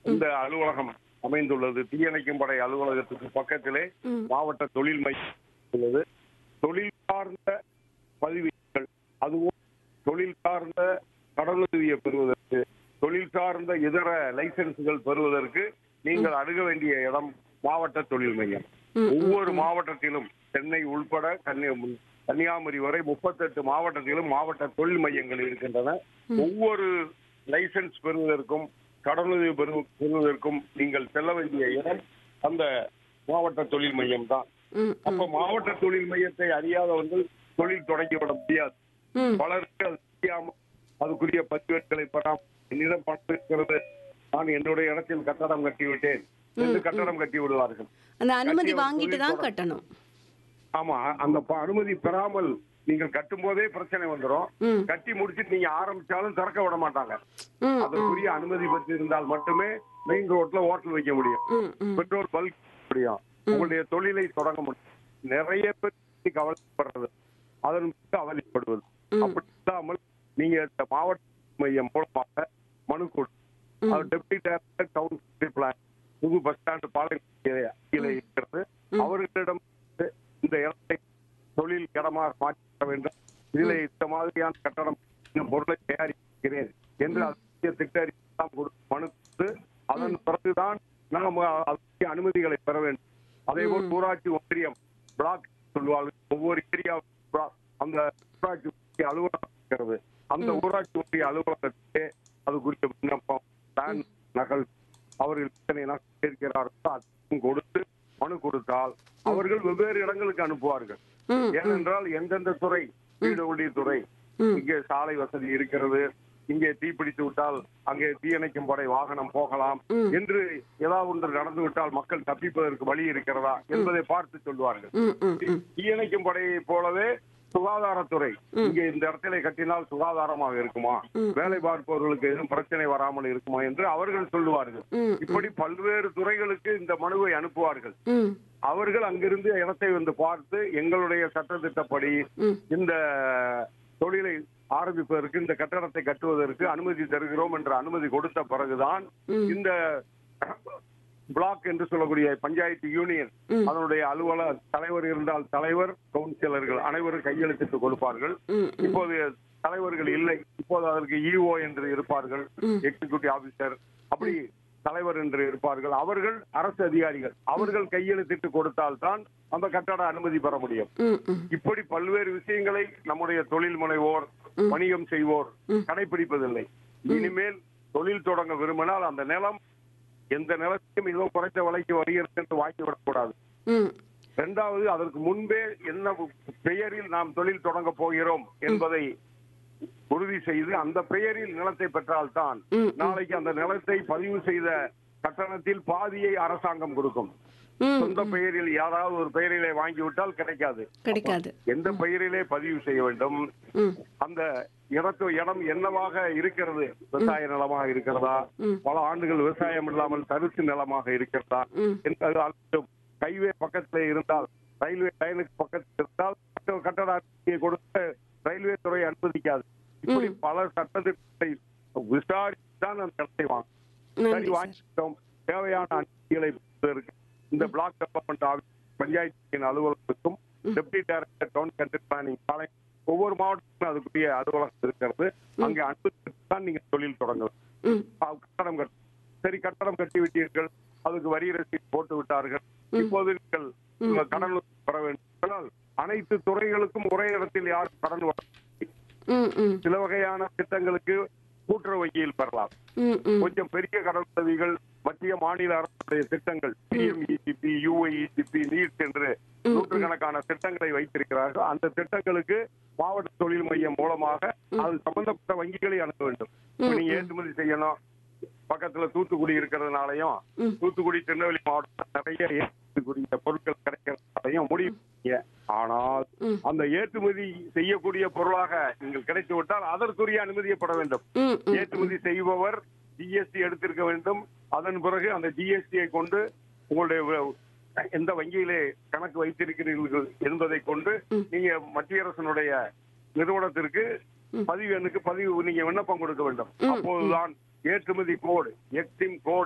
இந்த அலுவலகம் அமைந்துள்ளது தீயணைக்கும் படை அலுவலகத்துக்கு பக்கத்திலே ம். மாவட்ட தொழில் மையம் உள்ளது தொழில் சார்ந்த பதிவுகள் அதுவும் தொழில் சார்ந்த கடனுதவியை பெறுவதற்கு தொழில் சார்ந்த இதர லைசன்ஸ்கள் பெறுவதற்கு நீங்கள் அணுக வேண்டிய இடம் மாவட்ட தொழில் மையம் ம், ஒவ்வொரு மாவட்டத்திலும் சென்னை உள்பட கன்னியா கன்னியாகுமரி வரை முப்பத்தெட்டு மாவட்டத்திலும் மாவட்ட தொழில் மையங்கள் இருக்கின்றன ஒவ்வொரு லைசன்ஸ் பெறுவதற்கும் கடனுதவி பெறு பெறுவதற்கும் நீங்கள் செல்ல வேண்டிய இடம் அந்த மாவட்ட தொழில் மையம் தான் ம், அப்ப மாவட்ட தொழில் மையத்தை அறியாதவர்கள் தொழில் தொடங்கிவிட முடியாது ம். பலருக்கு அது தெரியாமல் அதுக்குரிய பதிவேடுகளை பெறாமல் என்னிடம் பணம் இருக்கிறது நான் என்னுடைய இடத்தில் கட்டடம் கட்டிவிட்டேன் என்று கட்டடம் கட்டி விடுவார்கள் அந்த அனுமதி கட்டிய ஒரு வாங்கிட்டு தொழில் தான் தொடங்க- கட்டணும் ஆமா அந்த ப- அனுமதி பெறாமல் நீங்கள் கட்டும் போதே பிரச்சனை வந்துடும் ம். கட்டி முடிச்சிட்டு நீங்க ஆரம்பிச்சாலும் திறக்க விட மாட்டாங்க ம், அதற்குரிய அனுமதி பெற்று இருந்தால் மட்டுமே மெயின் ரோட்ல ஹோட்டல் வைக்க முடியும் ம், ம். பெட்ரோல் பல்க் முடியும் உங்களுடைய தொழிலை தொடங்க முடியும் நிறைய பேர் பத்தி கவலைப்படுறது அதன் மீது அவதிப்படுவது ம். அப்படி இல்லாமல் நீங்க இந்த மாவட்ட மையம் மூலமாக மனு கொடு அது டெப்டி டைரக்டர் டவுன் பிளான் புது பஸ் ஸ்டாண்ட் பாளையம் இருக்கிறது அவர்களிடம் இந்த இடத்தை தொழில் இடமாக மாற்ற வேண்டும் இதுல இந்த மாதிரியான கட்டடம் இந்த பொருளை தயாரிக்கிறேன் என்று அதற்குரிய திட்டறிக்கையெல்லாம் கொடுத்து மனு கொடுத்து அதன் பிறகுதான் நாம் அதற்குரிய அனுமதிகளை பெற வேண்டும் அதே போல் ஊராட்சி ஒன்றியம் பிளாக் சொல்லுவார்கள் ஒவ்வொரு ஏரியா அந்த ஊராட்சி ஒன்றிய அலுவலகம் இருக்கிறது அந்த ஊராட்சி ஒன்றிய அலுவலகத்திலே அதுக்குரிய விண்ணப்பம் பிளான் நகல் அவர்கள் எத்தனை நகல் கேட்கிறார்களோ அதையும் கொடுத்து மனு கொடுத்தால் அவர்கள் வெவ்வேறு இடங்களுக்கு அனுப்புவார்கள் ம், ஏனென்றால் எந்தெந்த துறை வீடு துறை இங்கே சாலை வசதி இருக்கிறது இங்கே தீப்பிடித்து விட்டால் அங்கே தீயணைக்கும் படை வாகனம் போகலாம் என்று ஏதாவது ஒன்று நடந்து விட்டால் மக்கள் தப்பிப்பதற்கு வழி இருக்கிறதா என்பதை பார்த்து சொல்வார்கள் ம், ம், ம். தீயணைக்கும் படையை போலவே சுகாதாரத்துறை இங்கே இந்த இடத்திலே கட்டினால் சுகாதாரமாக இருக்குமா வேலை பார்ப்பவர்களுக்கு எதுவும் பிரச்சனை வராமல் இருக்குமா என்று அவர்கள் சொல்லுவார்கள் ம், இப்படி பல்வேறு துறைகளுக்கு இந்த மனுவை அனுப்புவார்கள் ம், அவர்கள் அங்கிருந்து இடத்தை வந்து பார்த்து எங்களுடைய சட்டத்திட்டப்படி ம். இந்த தொழிலை ஆரம்பிப்பதற்கு இந்த கட்டடத்தை கட்டுவதற்கு அனுமதி தருகிறோம் என்ற அனுமதி கொடுத்த பிறகுதான் இந்த பிளாக் என்று சொல்லக்கூடிய பஞ்சாயத்து யூனியன் அதனுடைய அலுவலர் தலைவர் இருந்தால் தலைவர் கவுன்சிலர்கள் அனைவரும் கையெழுத்திட்டு கொடுப்பார்கள் ம், இப்போது தலைவர்கள் இல்லை இப்போது அதற்கு இஓ என்று இருப்பார்கள் எக்ஸிகியூட்டிவ் ஆபீசர் அப்படி தலைவர் என்று இருப்பார்கள் அவர்கள் அரசு அதிகாரிகள் அவர்கள் கையெழுத்திட்டு கொடுத்தால்தான் அந்த கட்டட அனுமதி பெற முடியும் ம், ம். இப்படி பல்வேறு விஷயங்களை நம்முடைய தொழில் முனைவோர் வணிகம் செய்வோர் கடைபிடிப்பதில்லை இனிமேல் தொழில் தொடங்க விரும்பினால் அந்த நிலம் எந்த நிலத்தையும் ஏதோ குறைந்த விலைக்கு வருகிறது என்று வாங்கிவிடக்கூடாது ம், இரண்டாவது அதற்கு முன்பே என்ன பெயரில் நாம் தொழில் தொடங்க போகிறோம் என்பதை உறுதி செய்து அந்த பெயரில் நிலத்தை பெற்றால்தான் ம். நாளைக்கு அந்த நிலத்தை பதிவு செய்த கட்டணத்தில் பாதியை அரசாங்கம் கொடுக்கும் ம். சொந்த பெயரில் யாராவது ஒரு பெயரிலே வாங்கிவிட்டால் கிடைக்காது கிடைக்காது எந்த பெயரிலே பதிவு செய்ய வேண்டும் ம், அந்த இடத்து இடம் என்னவாக இருக்கிறது விவசாய நிலமாக இருக்கிறதா பல ஆண்டுகள் விவசாயம் இல்லாமல் தரிசு நிலமாக இருக்கிறதா ம். என்பது அல்லது ஹைவே பக்கத்துல இருந்தால் ரயில்வே லைனுக்கு பக்கத்தில் இருந்தால் கட்ட- கட்டட அனுமதியை கொடுக்க ரயில்வே துறை அனுமதிக்காது இப்படி பல சட்டத்திட்டத்தை விசாரித்து தான் அந்த இடத்தை வாங்கும் நன்றி சரி சார். வாங்கிட்டோம் தேவையான அனுமதிகளை பெறுவதற்கு இந்த பிளாக் டெவலப்மெண்ட் ஆஃபீஸ் பஞ்சாயத்தின் அலுவலகத்துக்கும் deputy director town country planning Palayam ஒவ்வொரு மாவட்டத்திலும் அதுக்குரிய அலுவலகம் இருக்கிறது அங்கே அனுமதி தான் நீங்க தொழில் தொடங்கலாம் ம், ஆ, கட்டடம் கட்டு சரி கட்டடம் கட்டி விட்டீர்கள் அதுக்கு வரி ரசீது போட்டு விட்டார்கள் இப்போது நீங்கள் உங்க கடன் பெற வேண்டும் என்றால் அனைத்து துறைகளுக்கும் ஒரே இடத்தில் யாரும் கடன் வர ம், ம், சில வகையான திட்டங்களுக்கு கூட்டுறவு வங்கியில் பெறலாம் ம், ம். கொஞ்சம் பெரிய கடன் உதவிகள் மத்திய மாநில அரசுடைய திட்டங்கள் பிஎம்இசிபி யுஐஇசிபி நீட் என்று நூற்றுக்கணக்கான திட்டங்களை வைத்திருக்கிறார்கள் அந்த திட்டங்களுக்கு மாவட்ட தொழில் மையம் மூலமாக அது சம்பந்தப்பட்ட வங்கிகளை அணுக வேண்டும் இப்ப நீங்க ஏற்றுமதி செய்யணும் பக்கத்துல தூத்துக்குடி இருக்கிறதுனாலையும் தூத்துக்குடி திருநெல்வேலி மாவட்டத்தில் நிறைய ஏற்றுமதிக்குரிய பொருட்கள் கிடைக்கிறதுனாலையும் முடியும் செய்ய. ஆனால் அந்த ஏற்றுமதி செய்யக்கூடிய பொருளாக நீங்கள் கிடைத்து விட்டால் அதற்குரிய அனுமதியை பெற வேண்டும் ம், ம். ஏற்றுமதி செய்பவர் ஜிஎஸ்டி எடுத்திருக்க வேண்டும் அதன் பிறகு அந்த ஜிஎஸ்டியை கொண்டு உங்களுடைய வ- எந்த வங்கியிலே கணக்கு வைத்திருக்கிறீர்கள் என்பதை கொண்டு நீங்க மத்திய அரசினுடைய நிறுவனத்திற்கு பதிவு எண்ணுக்கு பதிவு நீங்க விண்ணப்பம் கொடுக்க வேண்டும் அப்போதுதான் ஏற்றுமதி கோடு எக்ஸிம் கோடு